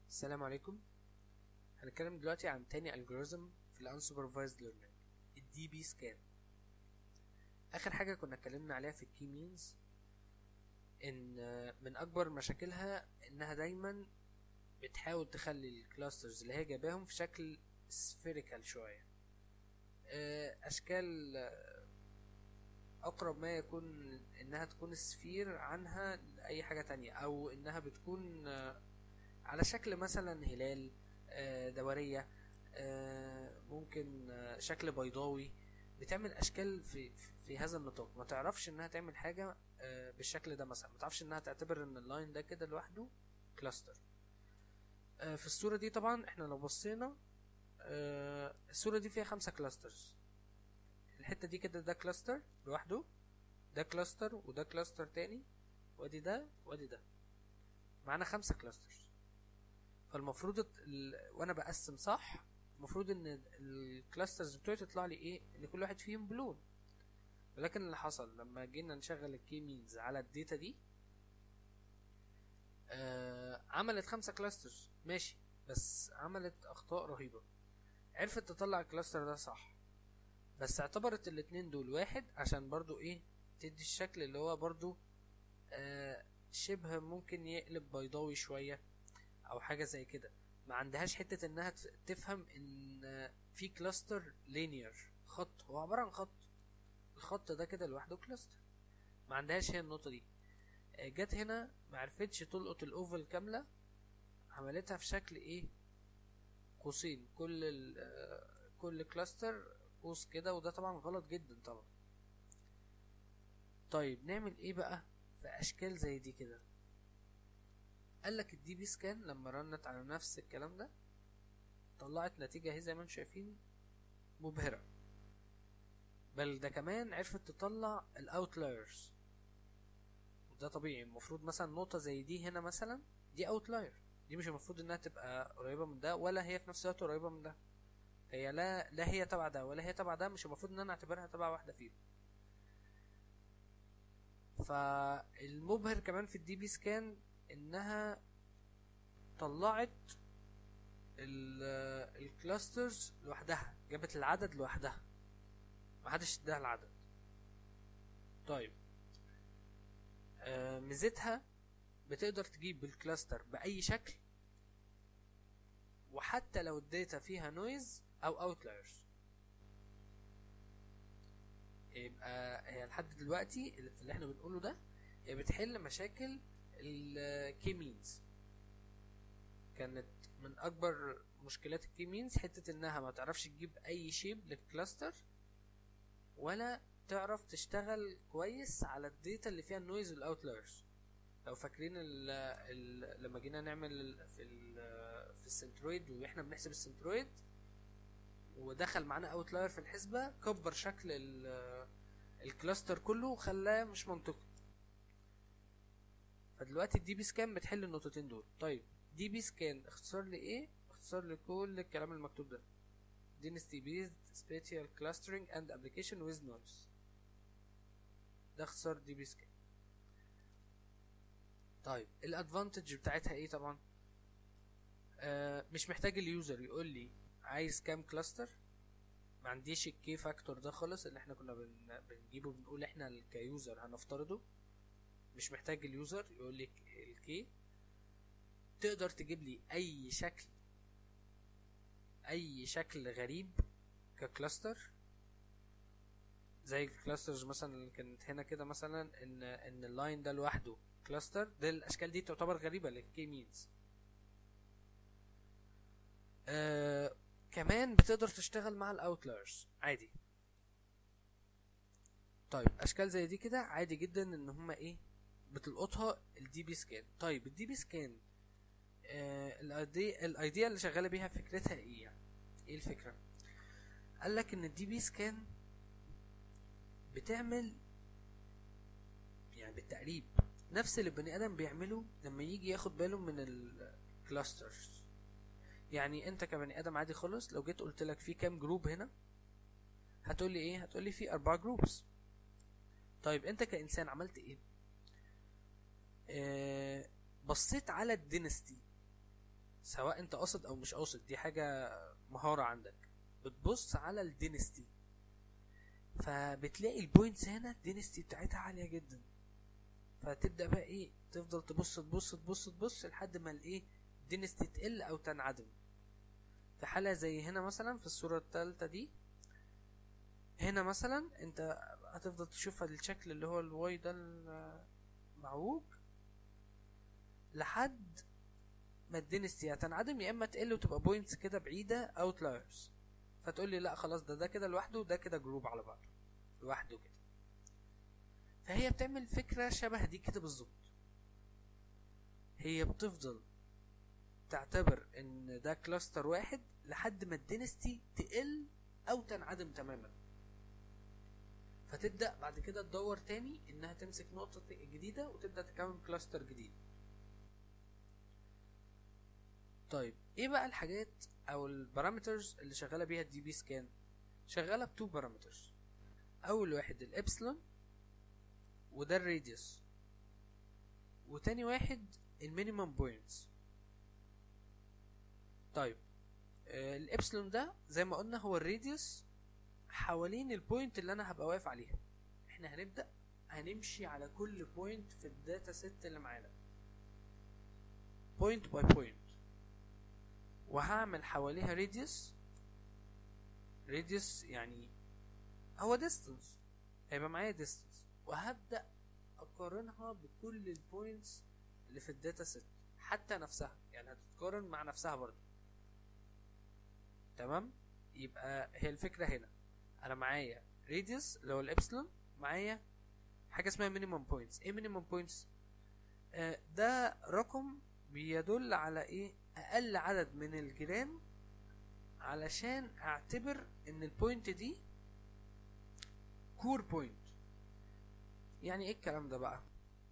السلام عليكم هنتكلم دلوقتي عن تاني الجوريزم في الانسوبرفايزد ليرنينج الدي بي سكان اخر حاجه كنا اتكلمنا عليها في الكي مينز ان من اكبر مشاكلها انها دايما بتحاول تخلي الكلاسترز اللي هي جايباهم في شكل سفيريكال شويه اشكال اقرب ما يكون انها تكون سفير عنها لاي حاجه تانية او انها بتكون على شكل مثلا هلال دورية ممكن شكل بيضاوي بتعمل اشكال في في هذا النطاق ما تعرفش انها تعمل حاجه بالشكل ده مثلا ما تعرفش انها تعتبر ان اللاين ده كده لوحده كلاستر في الصوره دي طبعا احنا لو بصينا الصوره دي فيها خمسة كلاسترز الحته دي كده ده كلاستر لوحده ده كلاستر وده كلاستر تاني وادي ده وادي ده معانا خمسة كلاسترز فالمفروض ال... وانا بقسم صح المفروض ان الكلاسترز بتوعي تطلع لي ايه ان كل واحد فيهم بلون ولكن اللي حصل لما جينا نشغل الكي مينز على الداتا دي آه عملت خمسة كلاسترز ماشي بس عملت اخطاء رهيبة عرفت تطلع الكلاستر ده صح بس اعتبرت الاتنين دول واحد عشان برضو ايه تدي الشكل اللي هو برضو آه شبه ممكن يقلب بيضاوي شوية او حاجة زي كده ما عندهاش حتة انها تفهم ان في كلاستر لينير خط هو عبارة عن خط الخط ده كده لوحده كلاستر ما عندهاش هي النقطة دي جت هنا ما عرفتش تلقط الاوفل كاملة عملتها في شكل ايه قوسين كل كل كلاستر قوس كده وده طبعا غلط جدا طبعا طيب نعمل ايه بقى في اشكال زي دي كده قالك الدي بي سكان لما رنت على نفس الكلام ده طلعت نتيجة اهي زي ما انتم شايفين مبهرة بل ده كمان عرفت تطلع الاوتلايرز وده طبيعي المفروض مثلا نقطة زي دي هنا مثلا دي اوتلاير دي مش المفروض انها تبقى قريبة من ده ولا هي في نفس الوقت قريبة من ده هي لا لا هي تبع ده ولا هي تبع ده مش المفروض ان انا اعتبرها تبع واحدة فيهم فالمبهر كمان في الدي بي سكان انها طلعت الكلاسترز لوحدها جابت العدد لوحدها محدش اداها العدد طيب آه ميزتها بتقدر تجيب الكلاستر باي شكل وحتى لو الداتا فيها نويز او اوتلايرز يبقى هي لحد دلوقتي اللي احنا بنقوله ده هي بتحل مشاكل الكي مينز كانت من اكبر مشكلات الكي مينز حته انها ما تعرفش تجيب اي شيب للكلاستر ولا تعرف تشتغل كويس على الداتا اللي فيها النويز والاوتلايرز لو فاكرين ال ال لما جينا نعمل في ال في السنترويد واحنا بنحسب السنترويد ودخل معانا اوتلاير في الحسبه كبر شكل الكلاستر كله وخلاه مش منطقي فدلوقتي الدي بي سكان بتحل النقطتين دول طيب دي بي سكان اختصار لايه اختصار لكل الكلام المكتوب ده density based spatial clustering and application with noise ده اختصار دي بي سكان طيب الادفانتج بتاعتها ايه طبعا آه مش محتاج اليوزر يقول لي عايز كام كلاستر ما عنديش الكي فاكتور ده خالص اللي احنا كنا بن... بنجيبه بنقول احنا كيوزر هنفترضه مش محتاج اليوزر يقول لي الكي تقدر تجيب لي اي شكل اي شكل غريب ككلاستر زي الكلاسترز مثلا اللي كانت هنا كده مثلا ان ان اللاين ده لوحده كلاستر ده الاشكال دي تعتبر غريبه للكي مينز آه كمان بتقدر تشتغل مع الاوتلايرز عادي طيب اشكال زي دي كده عادي جدا ان هما ايه بتلقطها الدي بي سكان طيب الدي بي سكان آه الايديا الايديا اللي شغاله بيها فكرتها ايه يعني ايه الفكره قال لك ان الدي بي سكان بتعمل يعني بالتقريب نفس اللي البني ادم بيعمله لما يجي ياخد باله من الكلاسترز يعني انت كبني ادم عادي خالص لو جيت قلت لك في كام جروب هنا هتقول لي ايه هتقول لي في اربعة جروبس طيب انت كانسان عملت ايه آه بصيت على الدينستي سواء انت قاصد او مش قاصد دي حاجه مهاره عندك بتبص على الدينستي فبتلاقي البوينتس هنا الدينستي بتاعتها عاليه جدا فتبدا بقى ايه تفضل تبص تبص تبص تبص لحد ما الايه الدينستي تقل او تنعدم في حالة زي هنا مثلا في الصورة التالتة دي هنا مثلا انت هتفضل تشوف الشكل اللي هو الواي ده المعوج لحد ما الدينستي هتنعدم يا اما تقل وتبقى بوينتس كده بعيدة اوتلايرز فتقول لي لا خلاص ده ده كده لوحده وده كده جروب على بعضه لوحده كده فهي بتعمل فكرة شبه دي كده بالظبط هي بتفضل تعتبر ان ده كلاستر واحد لحد ما الدينستي تقل او تنعدم تماما فتبدا بعد كده تدور تاني انها تمسك نقطه جديده وتبدا تكون كلاستر جديد طيب ايه بقى الحاجات او البارامترز اللي شغاله بيها الدي بي سكان شغاله بتو بارامترز اول واحد الابسلون وده الراديوس وتاني واحد المينيمم بوينتس طيب آه الابسلون ده زي ما قلنا هو الراديوس حوالين البوينت اللي انا هبقى واقف عليها احنا هنبدا هنمشي على كل بوينت في الداتا سيت اللي معانا بوينت باي بوينت وهعمل حواليها راديوس راديوس يعني هو ديستنس هيبقى معايا ديستنس وهبدا اقارنها بكل البوينتس اللي في الداتا سيت حتى نفسها يعني هتتقارن مع نفسها برضه تمام يبقى هي الفكره هنا انا معايا راديوس اللي هو الابسلون معايا حاجه اسمها مينيمم بوينتس ايه مينيمم بوينتس آه ده رقم بيدل على ايه اقل عدد من الجيران علشان اعتبر ان البوينت دي كور بوينت يعني ايه الكلام ده بقى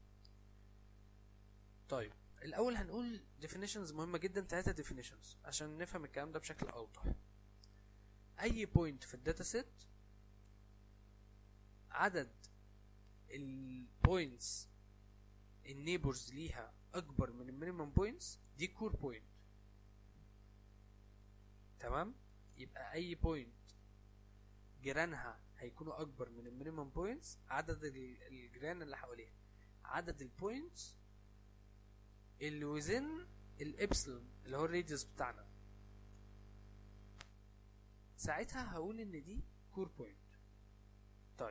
طيب الاول هنقول definitions مهمه جدا ثلاثه definitions عشان نفهم الكلام ده بشكل اوضح اي بوينت في الداتا سيت عدد البوينتس النيبرز ليها اكبر من المينيمم بوينتس دي كور بوينت تمام يبقى اي بوينت جيرانها هيكونوا اكبر من المينيمم بوينتس عدد الجيران اللي حواليها عدد البوينتس اللي وزن الابسلون اللي هو الراديوس بتاعنا ساعتها هقول ان دي كور بوينت طيب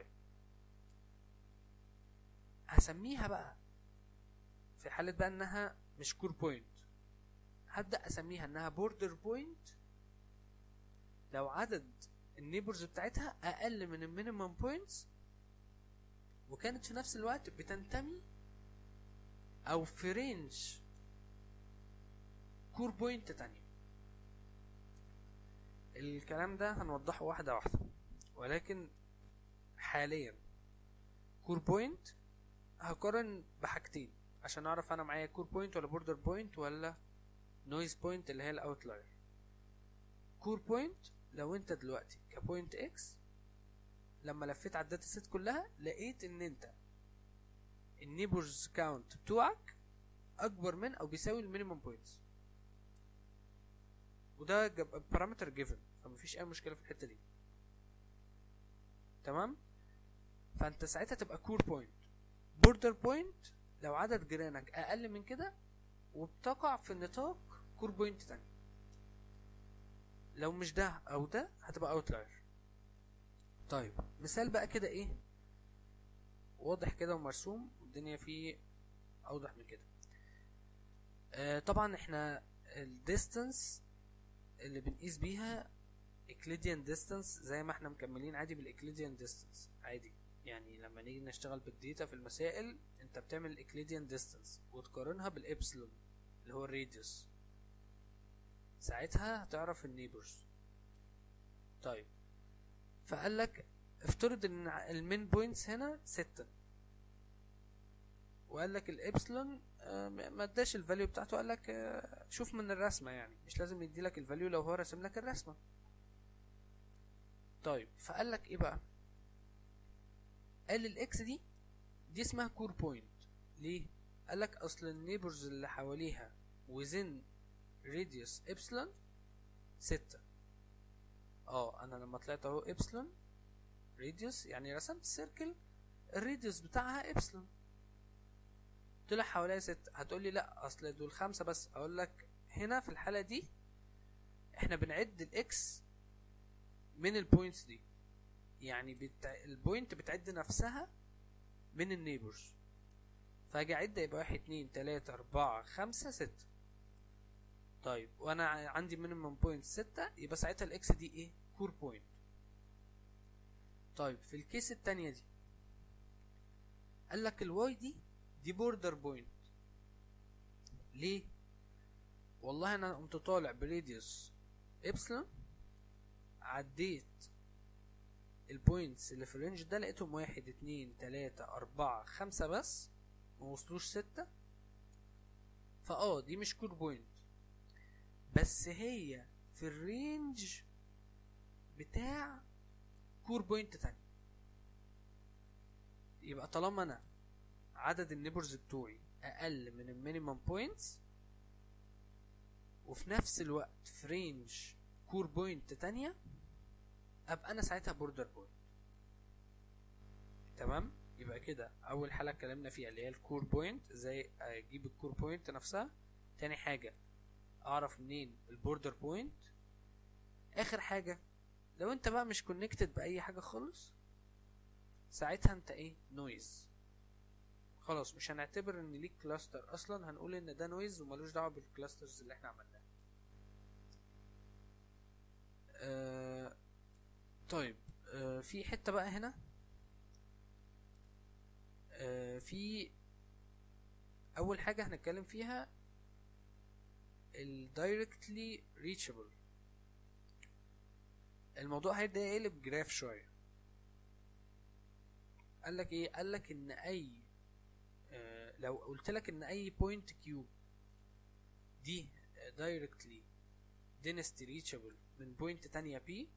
هسميها بقى في حالة بقى انها مش كور بوينت هبدأ اسميها انها بوردر بوينت لو عدد النيبرز بتاعتها اقل من المينيمم بوينتس وكانت في نفس الوقت بتنتمي او في رينج كور بوينت تانية الكلام ده هنوضحه واحدة واحدة ولكن حاليا كور بوينت هقارن بحاجتين عشان اعرف انا معايا كور بوينت ولا بوردر بوينت ولا نويز بوينت اللي هي الاوتلاير كور بوينت لو انت دلوقتي كبوينت اكس لما لفيت على الداتا سيت كلها لقيت ان انت النيبرز كاونت بتوعك اكبر من او بيساوي المينيمم بوينتس وده بارامتر جيفن فمفيش اي مشكله في الحته دي تمام فانت ساعتها تبقى كور بوينت بوردر بوينت لو عدد جيرانك اقل من كده وبتقع في نطاق كور بوينت تاني لو مش ده او ده هتبقى اوتلاير طيب مثال بقى كده ايه واضح كده ومرسوم الدنيا فيه اوضح من كده آه طبعا احنا الديستانس اللي بنقيس بيها اكليديان ديستانس زي ما احنا مكملين عادي بالاكليديان ديستانس عادي يعني لما نيجي نشتغل بالديتا في المسائل انت بتعمل الاكليديان ديستانس وتقارنها بالابسلون اللي هو الراديوس ساعتها هتعرف النيبرز طيب فقال لك افترض ان المين بوينتس هنا ستة وقال لك الابسلون ما اداش الفاليو بتاعته قال لك شوف من الرسمه يعني مش لازم يدي لك الفاليو لو هو راسم لك الرسمه طيب فقال لك ايه بقى قال الاكس دي دي اسمها كور بوينت ليه قال لك اصل النيبرز اللي حواليها وزن راديوس ابسلون ستة اه انا لما طلعت اهو ابسلون راديوس يعني رسمت سيركل الراديوس بتاعها ابسلون طلع حواليها ستة هتقولي لا اصل دول خمسة بس اقول لك هنا في الحالة دي احنا بنعد الاكس من البوينتس دي يعني بتع... البوينت بتعد نفسها من النيبرز فاجي اعد يبقى واحد اتنين تلاتة اربعة خمسة ستة طيب وانا عندي مينيمم بوينت ستة يبقى ساعتها الاكس دي ايه كور بوينت طيب في الكيس التانية دي قال لك الواي دي دي بوردر بوينت ليه والله انا قمت طالع بريديوس ابسلون عديت البوينتس اللي في الرينج ده لقيتهم واحد اتنين تلاتة اربعة خمسة بس موصلوش ستة فاه دي مش كور بوينت بس هي في الرينج بتاع كور بوينت تاني يبقى طالما انا عدد النيبرز بتوعي اقل من المينيمم بوينتس وفي نفس الوقت في رينج كور بوينت تانية ابقى انا ساعتها بوردر بوينت تمام يبقى كده اول حاجه اتكلمنا فيها اللي هي الكور بوينت ازاي اجيب الكور بوينت نفسها تاني حاجه اعرف منين البوردر بوينت اخر حاجه لو انت بقى مش كونكتد باي حاجه خالص ساعتها انت ايه نويز خلاص مش هنعتبر ان ليك كلاستر اصلا هنقول ان ده نويز وملوش دعوه بالكلاسترز اللي احنا عملناها آه طيب آه في حته بقى هنا آه في اول حاجه هنتكلم فيها الدايركتلي ريتشابل الموضوع هيبدا يقلب جراف شويه قال لك ايه قال لك ان اي آه لو قلت لك ان اي بوينت كيو دي دايركتلي density reachable من بوينت تانية بي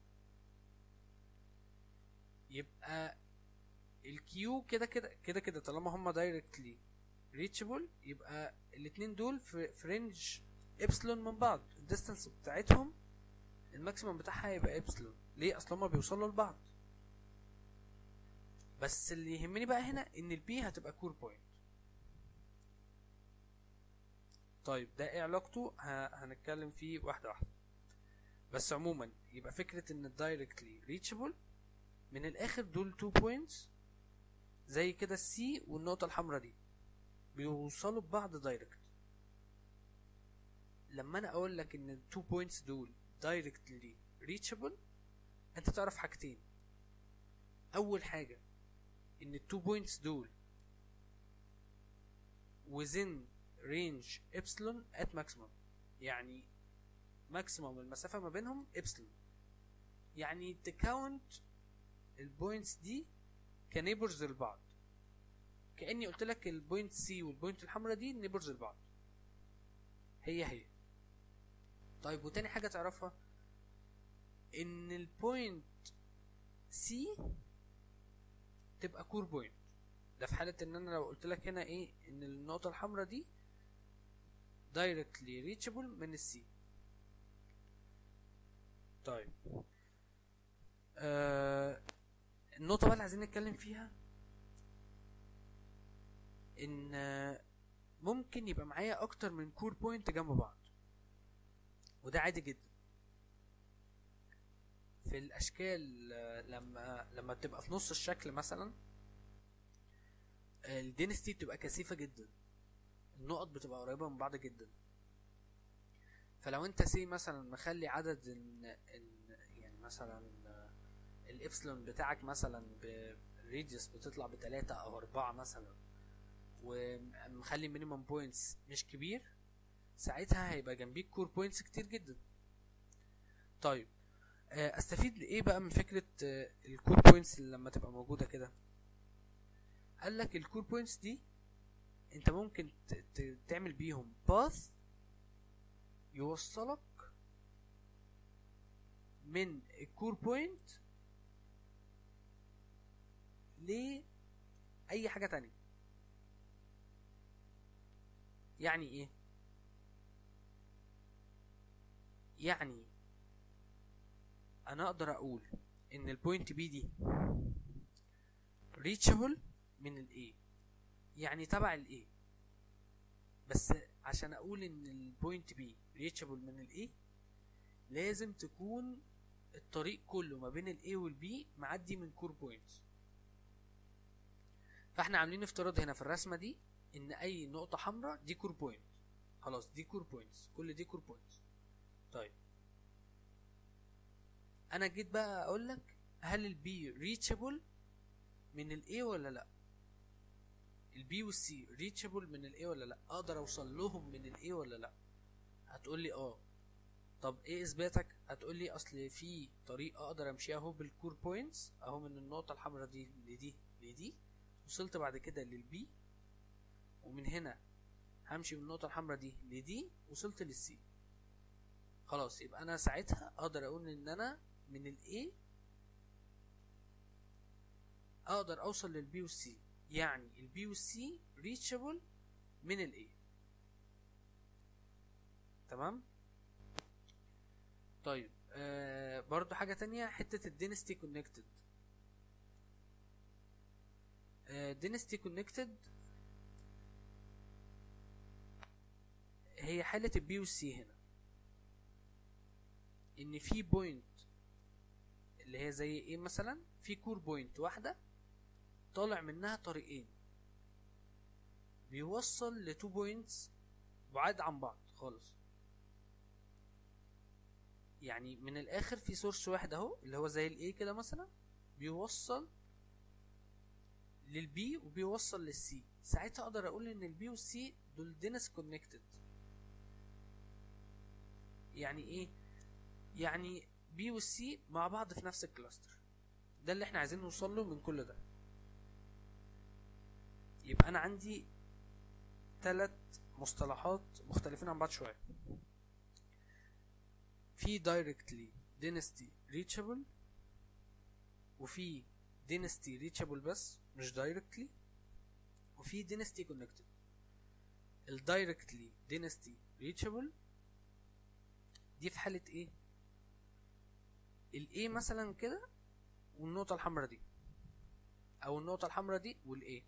يبقى الكيو كده كده كده كده طالما هما دايركتلي ريتشابل يبقى الاتنين دول في رينج ابسلون من بعض الديستانس بتاعتهم الماكسيمم بتاعها هيبقى ابسلون ليه اصل هما بيوصلوا لبعض بس اللي يهمني بقى هنا ان البي هتبقى كور بوينت طيب ده ايه علاقته هنتكلم فيه واحده واحده بس عموما يبقى فكره ان الدايركتلي ريتشابل من الاخر دول تو بوينتس زي كده السي والنقطه الحمراء دي بيوصلوا ببعض دايركت لما انا اقول لك ان التو بوينتس دول دايركتلي ريتشابل انت تعرف حاجتين اول حاجه ان التو بوينتس دول within range epsilon at maximum يعني ماكسيموم المسافة ما بينهم epsilon يعني تكاونت البوينتس دي كنيبرز لبعض كأني قلت لك البوينت سي والبوينت الحمراء دي نيبرز لبعض هي هي طيب وتاني حاجة تعرفها ان البوينت سي تبقى كور بوينت ده في حالة ان انا لو قلت لك هنا ايه ان النقطة الحمراء دي دايركتلي ريتشابل من السي طيب آه النقطة بقى اللي عايزين نتكلم فيها ان ممكن يبقى معايا اكتر من كور بوينت جنب بعض وده عادي جدا في الاشكال لما لما بتبقى في نص الشكل مثلا الدينستي بتبقى كثيفة جدا النقط بتبقى قريبة من بعض جدا فلو انت سي مثلا مخلي عدد ان ان يعني مثلا الابسلون بتاعك مثلا بريديوس بتطلع بتلاتة او اربعة مثلا ومخلي مينيمم بوينتس مش كبير ساعتها هيبقى جنبيك كور بوينتس كتير جدا طيب استفيد ايه بقى من فكرة الكور بوينتس اللي لما تبقى موجودة كده قال لك الكور بوينتس دي انت ممكن تعمل بيهم باث يوصلك من الكور بوينت لأي حاجة تانية يعني ايه يعني انا اقدر اقول ان البوينت بي دي reachable من الاي يعني تبع الاي بس عشان اقول ان البوينت بي reachable من الاي لازم تكون الطريق كله ما بين الاي والبي معدي من كور بوينتس فاحنا عاملين افتراض هنا في الرسمه دي ان اي نقطه حمراء دي كور بوينت خلاص دي كور بوينتس كل دي كور بوينتس طيب انا جيت بقى اقول لك هل البي ريتشابل من الاي ولا لا البي والسي ريتشابل من الاي ولا لا اقدر اوصل لهم من الاي ولا لا هتقول لي اه طب ايه اثباتك هتقول لي اصل في طريقه اقدر امشيها اهو بالكور بوينتس اهو من النقطه الحمراء دي لدي لدي وصلت بعد كده للبي ومن هنا همشي من النقطه الحمراء دي لدي وصلت للسي خلاص يبقى انا ساعتها اقدر اقول ان انا من الاي اقدر اوصل للبي والسي يعني البي والسي ريتشابل من الاي تمام طيب آه برضو حاجة تانية حتة الدينستي كونكتد دينستي كونكتد هي حالة البي والسي هنا ان في بوينت اللي هي زي ايه مثلا في كور بوينت واحدة طالع منها طريقين بيوصل لتو بوينتس بعاد عن بعض خالص يعني من الاخر في سورس واحد اهو اللي هو زي الايه كده مثلا بيوصل للبي وبيوصل للسي ساعتها اقدر اقول ان البي والسي دول دينس كونكتد يعني ايه يعني بي والسي مع بعض في نفس الكلاستر ده اللي احنا عايزين نوصل له من كل ده يبقى انا عندي ثلاث مصطلحات مختلفين عن بعض شويه في directly dynasty reachable وفي dynasty reachable بس مش directly وفي dynasty connected ال directly dynasty reachable دي في حالة ايه ال A مثلا كده والنقطة الحمراء دي او النقطة الحمراء دي وال A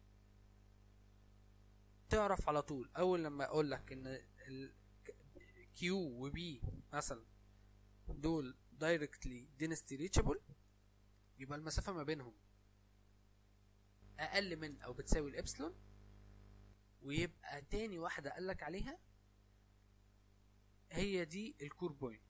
تعرف على طول اول لما اقول لك ان ال Q و B مثلا دول دايركتلي دينستي ريتشابل يبقى المسافة ما بينهم أقل من أو بتساوي الإبسلون ويبقى تاني واحدة قالك عليها هي دي الكور بوينت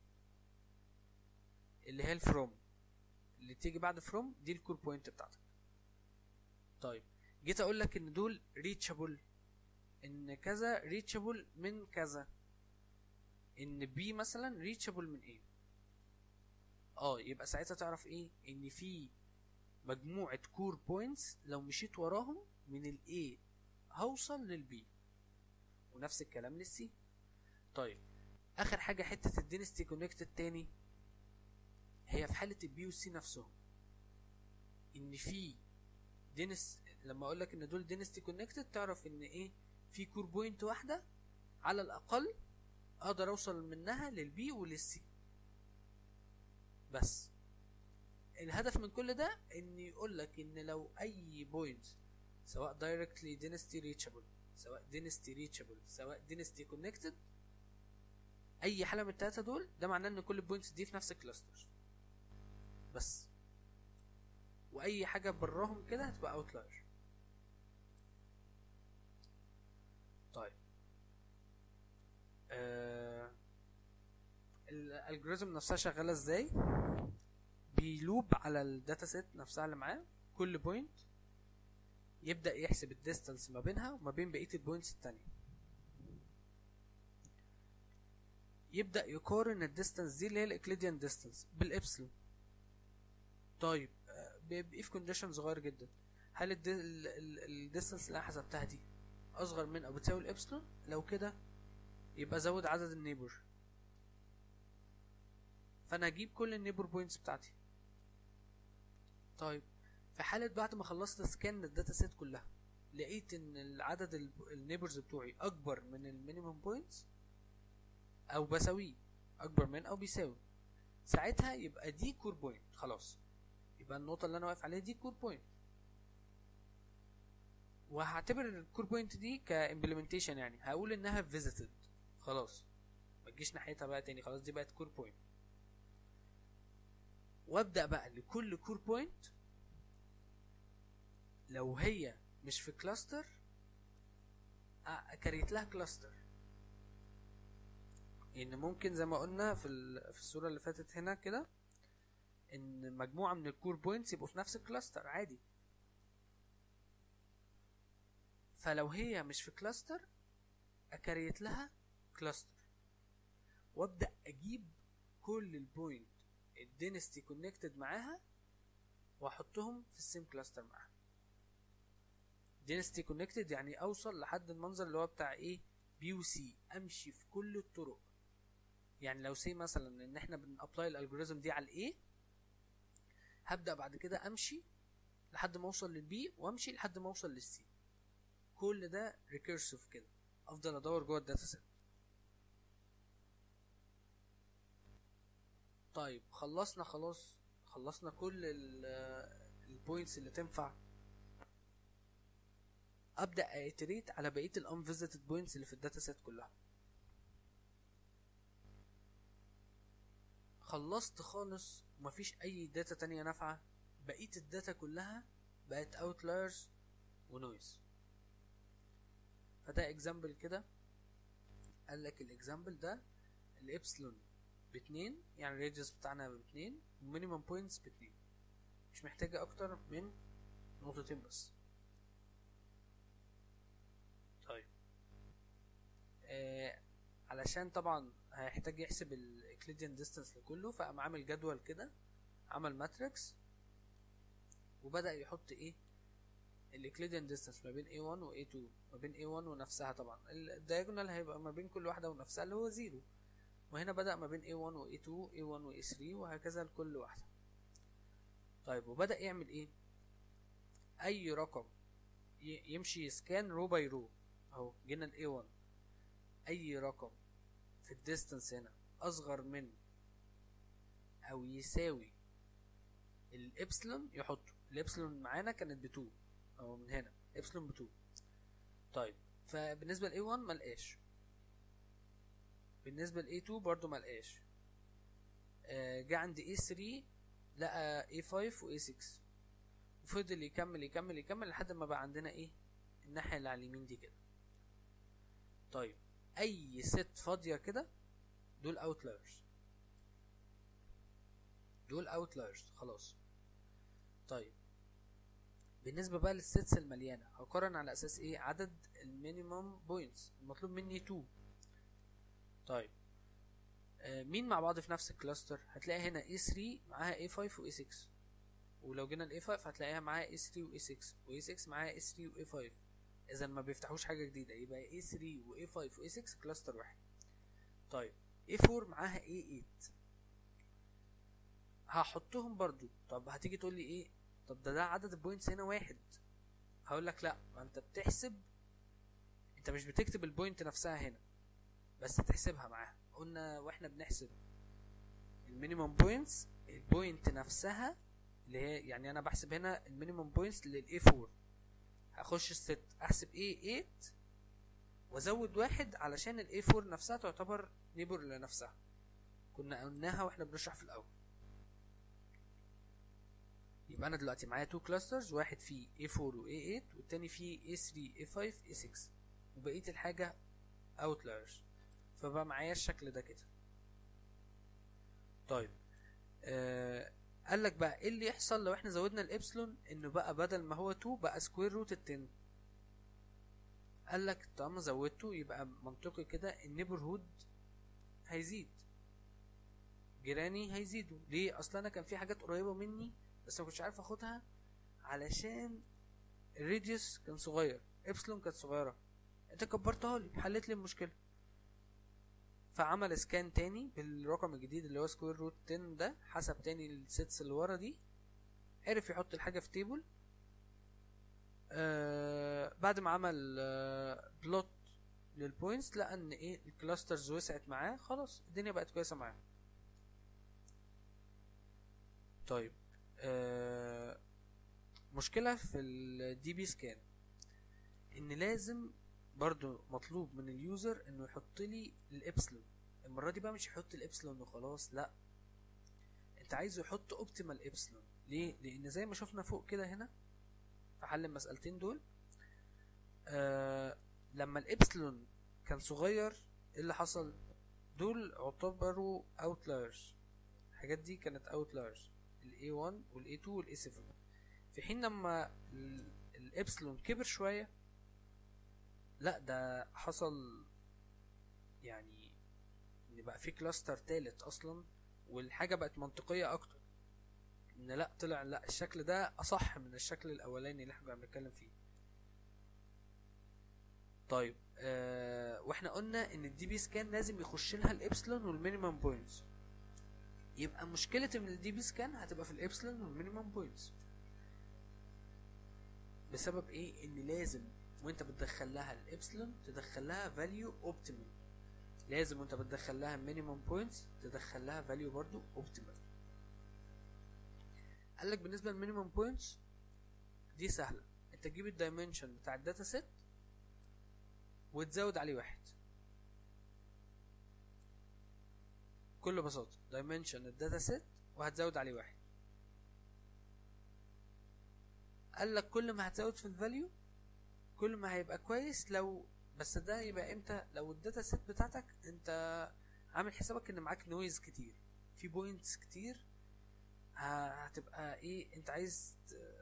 اللي هي الفروم اللي تيجي بعد فروم دي الكور بوينت بتاعتك طيب جيت اقول لك ان دول ريتشابل ان كذا ريتشابل من كذا ان بي مثلا ريتشابل من ايه اه يبقى ساعتها تعرف ايه ان في مجموعة كور بوينتس لو مشيت وراهم من الاي هوصل للبي ونفس الكلام للسي طيب اخر حاجة حتة الدينستي كونكتد تاني هي في حالة البي والسي نفسهم ان في دينس لما اقول لك ان دول دينستي كونكتد تعرف ان ايه في كور بوينت واحدة على الاقل اقدر اوصل منها للبي وللسي بس الهدف من كل ده ان يقول لك ان لو اي بوينت سواء دايركتلي دينستي ريتشابل سواء دينستي ريتشابل سواء دينستي كونكتد اي حاله من التلاته دول ده معناه ان كل البوينتس دي في نفس الكلاستر بس واي حاجه براهم كده هتبقى اوتلاير طيب آه الالجوريزم نفسها شغاله ازاي بيلوب على الداتا سيت نفسها اللي معاه كل بوينت يبدا يحسب الديستانس ما بينها وما بين بقيه البوينتس التانية يبدا يقارن الديستانس دي اللي هي الاكليديان ديستانس بالابسلون طيب آه، بيبقى في كونديشن صغير جدا هل الديستانس اللي انا حسبتها دي اصغر من او بتساوي الابسلون لو كده يبقى زود عدد النيبر فانا اجيب كل النيبر بوينتس بتاعتي طيب في حالة بعد ما خلصت سكان للداتا سيت كلها لقيت ان العدد النيبرز بتوعي اكبر من المينيمم بوينتس او بساويه اكبر من او بيساوي ساعتها يبقى دي كور بوينت خلاص يبقى النقطه اللي انا واقف عليها دي كور بوينت وهعتبر الكور بوينت دي كامبلمنتيشن يعني هقول انها فيزيتد خلاص ما تجيش ناحيتها بقى تاني خلاص دي بقت كور بوينت وابدا بقى لكل كور بوينت لو هي مش في كلاستر اكريت لها كلاستر ان ممكن زي ما قلنا في ال- في الصوره اللي فاتت هنا كده ان مجموعه من الكور بوينتس يبقوا في نفس الكلاستر عادي فلو هي مش في كلاستر اكريت لها كلاستر وابدا اجيب كل البوينت الدينستي كونكتد معاها واحطهم في السيم كلاستر معاها دينستي كونكتد يعني اوصل لحد المنظر اللي هو بتاع ايه بي وسي امشي في كل الطرق يعني لو سي مثلا ان احنا بنابلاي الالجوريزم دي على الايه هبدا بعد كده امشي لحد ما اوصل للبي وامشي لحد ما اوصل للسي كل ده ريكيرسيف كده افضل ادور جوه الداتا سيت طيب خلصنا خلاص خلصنا كل البوينتس اللي تنفع ابدا ايتريت على بقيه الانفيزيتد بوينتس اللي في الداتا سيت كلها خلصت خالص ومفيش اي داتا تانية نافعة بقية الداتا كلها بقت اوتلايرز ونويز فده اكزامبل كده قال لك الاكزامبل ده الابسلون باتنين يعني الريديوس بتاعنا باتنين ومينيمم بوينتس باتنين مش محتاجة اكتر من نقطتين بس طيب آه علشان طبعا هيحتاج يحسب الاكليديان ديستانس لكله فقام عامل جدول كده عمل ماتريكس وبدأ يحط ايه الاكليديان ديستانس ما بين A1 و A2 ما بين A1 ونفسها طبعا الدايجونال هيبقى ما بين كل واحدة ونفسها اللي هو زيرو وهنا بدأ ما بين A1 و A2 A1 و A3 وهكذا لكل واحدة طيب وبدأ يعمل ايه اي رقم ي- يمشي سكان رو باي رو اهو جينا ال A1 اي رقم في الديستانس هنا اصغر من او يساوي الابسلون يحطه الابسلون معانا كانت ب2 او من هنا ابسلون ب2 طيب فبالنسبه ل A1 ملقاش بالنسبه ل A2 برضو ملقاش آه، جه عند A3 لقى A5 و A6 وفضل يكمل يكمل يكمل لحد ما بقى عندنا ايه الناحيه اللي على اليمين دي كده طيب اي ست فاضيه كده دول اوتلايرز دول اوتلايرز خلاص طيب بالنسبه بقى للسيتس المليانه هقارن على اساس ايه عدد المينيمم بوينتس المطلوب مني 2 طيب آه مين مع بعض في نفس الكلاستر هتلاقي هنا A3 معاها A5 و A6 ولو جينا ل A5 هتلاقيها معاها A3 و A6 و A6 معاها A3 و A5 اذا ما بيفتحوش حاجه جديده يبقى A3 و A5 و A6 كلاستر واحد طيب A4 معاها A8 هحطهم برضو طب هتيجي تقول لي ايه طب ده ده عدد البوينتس هنا واحد هقول لك لا ما انت بتحسب انت مش بتكتب البوينت نفسها هنا بس تحسبها معاها قلنا واحنا بنحسب المينيمم بوينتس البوينت نفسها اللي هي يعني انا بحسب هنا المينيمم بوينتس للاي 4 هخش الست احسب ايه 8 وازود واحد علشان الاي 4 نفسها تعتبر نيبر لنفسها كنا قلناها واحنا بنشرح في الاول يبقى انا دلوقتي معايا تو كلاسترز واحد فيه A4 و A8 والتاني فيه A3 A5 A6 وبقية الحاجة outliers فبقى معايا الشكل ده كده طيب آه قال لك بقى ايه اللي يحصل لو احنا زودنا الابسلون انه بقى بدل ما هو 2 بقى سكوير روت ال 10 قال لك طالما زودته يبقى منطقي كده النيبرهود هيزيد جيراني هيزيدوا ليه اصلا انا كان في حاجات قريبه مني بس ما كنتش عارف اخدها علشان الراديوس كان صغير ابسلون كانت صغيره انت كبرتها لي حلت لي المشكله فعمل سكان تاني بالرقم الجديد اللي هو سكوير روت 10 ده حسب تاني السيتس اللي ورا دي عرف يحط الحاجه في تيبل آه بعد ما عمل آه بلوت للبوينتس لقى ان ايه الكلاسترز وسعت معاه خلاص الدنيا بقت كويسه معاه طيب آه مشكله في الدي بي سكان ان لازم برضو مطلوب من اليوزر انه يحط لي الابسلون المره دي بقى مش يحط الابسلون وخلاص لا انت عايزه يحط اوبتيمال ابسلون ليه لان زي ما شفنا فوق كده هنا في حل المسألتين دول آه لما الابسلون كان صغير ايه اللي حصل دول اعتبروا اوتلايرز الحاجات دي كانت اوتلايرز الاي 1 والاي 2 والاي 7 في حين لما الابسلون كبر شويه لا ده حصل يعني ان بقى في كلاستر تالت اصلا والحاجه بقت منطقيه اكتر ان لا طلع لا الشكل ده اصح من الشكل الاولاني اللي احنا كنا بنتكلم فيه طيب آه واحنا قلنا ان الدي بي سكان لازم يخش لها الابسلون والمينيمم بوينتس يبقى مشكلة ان الدي بي سكان هتبقى في الابسلون والمينيمم بوينتس بسبب ايه ان لازم وانت بتدخل لها الابسلون تدخل لها فاليو اوبتيمال لازم وانت بتدخل لها مينيمم بوينتس تدخل لها فاليو برضو اوبتيمال قال لك بالنسبه للمينيمم بوينتس دي سهله انت تجيب الدايمنشن بتاع الداتا سيت وتزود عليه واحد بكل بساطه دايمنشن الداتا سيت وهتزود عليه واحد قال لك كل ما هتزود في الفاليو كل ما هيبقى كويس لو بس ده يبقى امتى لو الداتا سيت بتاعتك انت عامل حسابك ان معاك نويز كتير في بوينتس كتير هتبقى ايه انت عايز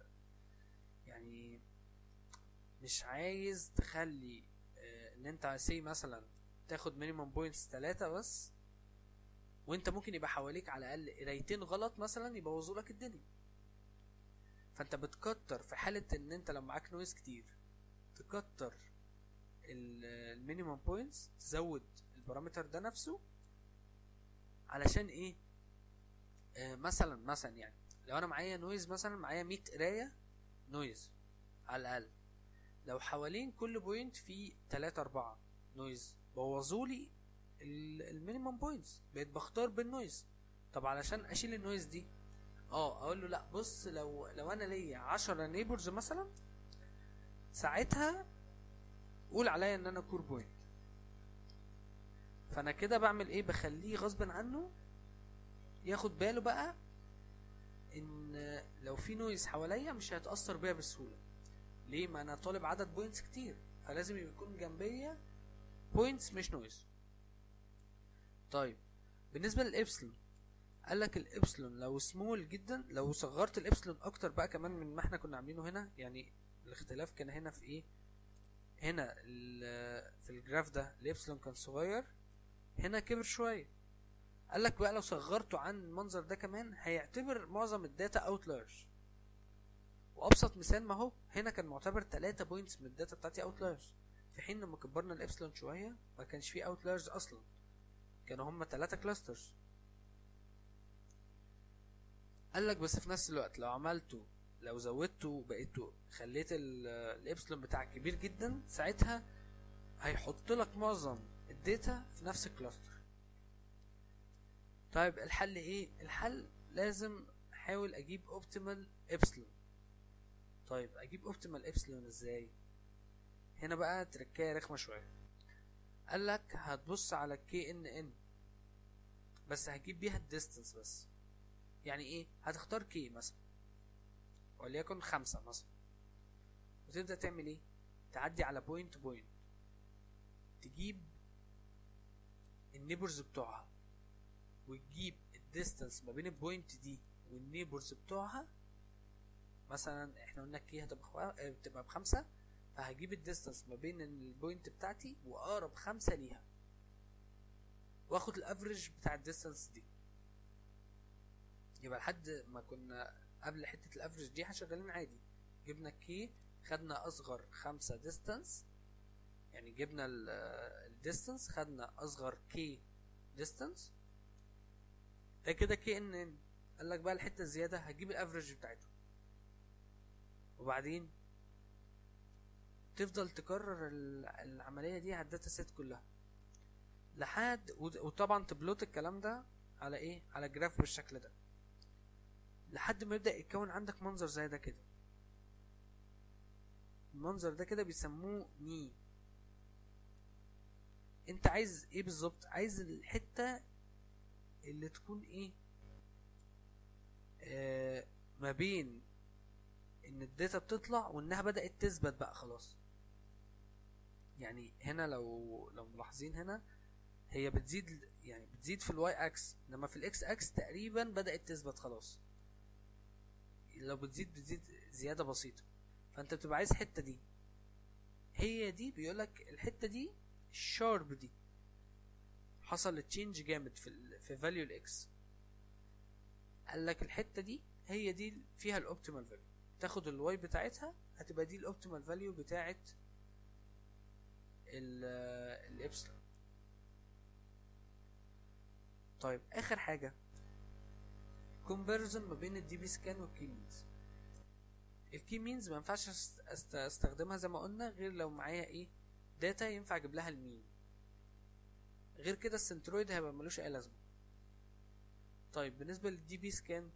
يعني مش عايز تخلي اه ان انت سي مثلا تاخد مينيمم بوينتس تلاتة بس وانت ممكن يبقى حواليك على الاقل قرايتين غلط مثلا يبوظوا لك الدنيا فانت بتكتر في حالة ان انت لو معاك نويز كتير تكتر المينيمم بوينتس تزود البارامتر ده نفسه علشان ايه آه مثلا مثلا يعني لو انا معايا نويز مثلا معايا 100 قرايه نويز على الاقل لو حوالين كل بوينت في 3 4 نويز بوظولي المينيمم بوينتس بقيت بختار بالنويز طب علشان اشيل النويز دي اه اقول له لا بص لو لو انا ليا 10 نيبرز مثلا ساعتها قول عليا ان انا كور بوينت فانا كده بعمل ايه بخليه غصب عنه ياخد باله بقى ان لو في نويز حواليا مش هيتاثر بيها بسهوله ليه ما انا طالب عدد بوينتس كتير فلازم يكون جنبيا بوينتس مش نويز طيب بالنسبه للابسلون قال لك الابسلون لو سمول جدا لو صغرت الابسلون اكتر بقى كمان من ما احنا كنا عاملينه هنا يعني الاختلاف كان هنا في ايه هنا في الجراف ده الابسلون كان صغير هنا كبر شويه قال لك بقى لو صغرته عن المنظر ده كمان هيعتبر معظم الداتا اوتلايرز وابسط مثال ما هو هنا كان معتبر 3 بوينتس من الداتا بتاعتي اوتلايرز في حين لما كبرنا الابسلون شويه ما كانش فيه اوتلايرز اصلا كانوا هما 3 كلاسترز قال لك بس في نفس الوقت لو عملته لو زودته بقيته خليت الابسلون بتاعك كبير جدا ساعتها هيحط لك معظم الداتا في نفس الكلاستر طيب الحل ايه الحل لازم احاول اجيب اوبتيمال ابسلون طيب اجيب اوبتيمال ابسلون ازاي هنا بقى تركايه رخمه شويه قال لك هتبص على كي ان ان بس هجيب بيها الديستنس بس يعني ايه هتختار كي مثلا وليكن خمسة مثلا وتبدأ تعمل ايه تعدي على بوينت بوينت تجيب النيبرز بتوعها وتجيب الديستانس ما بين البوينت دي والنيبرز بتوعها مثلا احنا قلنا كي هتبقى بتبقى بخمسة فهجيب الديستانس ما بين البوينت بتاعتي واقرب خمسة ليها واخد الافريج بتاع الديستانس دي يبقى لحد ما كنا قبل حتة الافريج دي احنا شغالين عادي جبنا كي خدنا اصغر خمسة ديستانس يعني جبنا الديستانس خدنا اصغر كي ديستانس ده كده كي ان ان قال لك بقى الحته الزياده هجيب الافريج بتاعته وبعدين تفضل تكرر ال- العمليه دي على الداتا سيت كلها لحد وت- وطبعا تبلوت الكلام ده على ايه على جراف بالشكل ده لحد ما يبدا يتكون عندك منظر زي ده كده المنظر ده كده بيسموه ني انت عايز ايه بالظبط عايز الحته اللي تكون ايه آه ما بين ان الداتا بتطلع وانها بدات تثبت بقى خلاص يعني هنا لو لو ملاحظين هنا هي بتزيد يعني بتزيد في الواي اكس انما في الاكس اكس تقريبا بدات تثبت خلاص لو بتزيد بتزيد زياده بسيطه فانت بتبقى عايز الحته دي هي دي بيقولك الحته دي الشارب دي حصل تشينج جامد في ال في فاليو الاكس قال لك الحته دي هي دي فيها الاوبتيمال فاليو تاخد الواي بتاعتها هتبقى دي الاوبتيمال فاليو بتاعت ال- الابسلون طيب اخر حاجه كومباريزون ما بين الدي بي سكان والكي مينز الكي مينز ما ينفعش أست- أست- استخدمها زي ما قلنا غير لو معايا ايه داتا ينفع اجيب لها المين غير كده السنترويد هيبقى ملوش اي لازمه طيب بالنسبه للدي بي سكان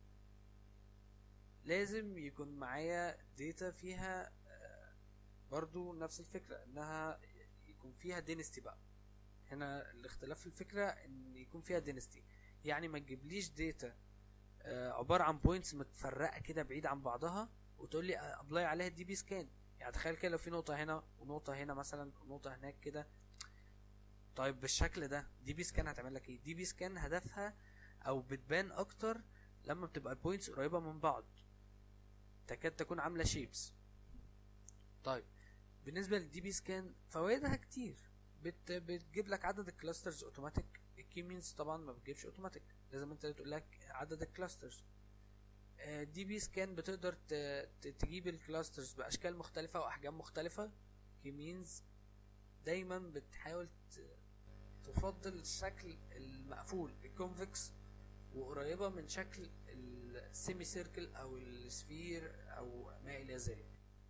لازم يكون معايا داتا فيها آه، برضو نفس الفكره انها يكون فيها دينستي بقى هنا الاختلاف في الفكره ان يكون فيها دينستي يعني ما تجيبليش داتا آه، عباره عن بوينتس متفرقه كده بعيد عن بعضها وتقول لي ابلاي عليها الدي بي سكان يعني تخيل كده لو في نقطه هنا ونقطه هنا مثلا ونقطه هناك كده طيب بالشكل ده دي بي سكان هتعمل لك ايه دي بي سكان هدفها او بتبان اكتر لما بتبقى البوينتس قريبه من بعض تكاد تكون عامله شيبس طيب بالنسبه للدي بي سكان فوائدها كتير بت بتجيب لك عدد الكلاسترز اوتوماتيك الكي مينز طبعا ما بتجيبش اوتوماتيك لازم انت اللي تقول لك عدد الكلاسترز دي بي سكان بتقدر ت- ت- تجيب الكلاسترز باشكال مختلفه واحجام مختلفه كي مينز دايما بتحاول ت- تفضل الشكل المقفول الكونفكس وقريبه من شكل السيمي سيركل او السفير او ما الى ذلك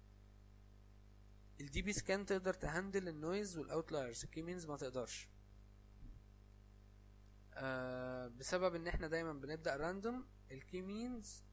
الدي بي سكان تقدر تهندل النويز والاوتلايرز الكي مينز ما تقدرش آه بسبب ان احنا دايما بنبدا راندوم الكي مينز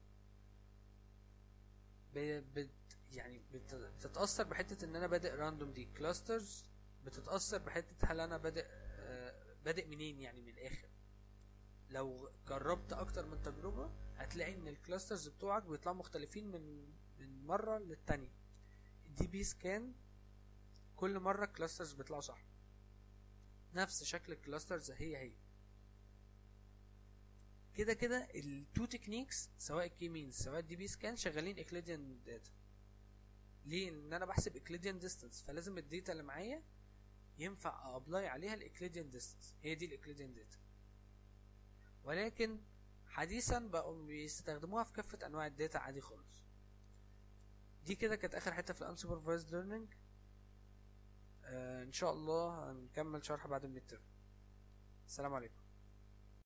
بت يعني بت- بتتاثر بحته ان انا بادئ راندوم دي كلاسترز بتتاثر بحته هل انا بادئ آه بادئ منين يعني من الاخر لو جربت اكتر من تجربه هتلاقي ان الكلاسترز بتوعك بيطلعوا مختلفين من من مره للتانية الدي بي سكان كل مره الكلاسترز بيطلعوا صح نفس شكل الكلاسترز هي هي كده كده التو تكنيكس سواء الكي مينز سواء الدي بي سكان شغالين اكليديان داتا ليه ان انا بحسب اكليديان ديستانس فلازم الداتا اللي معايا ينفع ابلاي عليها الاكليديان ديستانس هي دي الاكليديان داتا ولكن حديثا بقوا بيستخدموها في كافة انواع الداتا عادي خالص دي كده كانت اخر حته في الانسوبرفايزد ليرنينج آه ان شاء الله هنكمل شرح بعد الميد السلام عليكم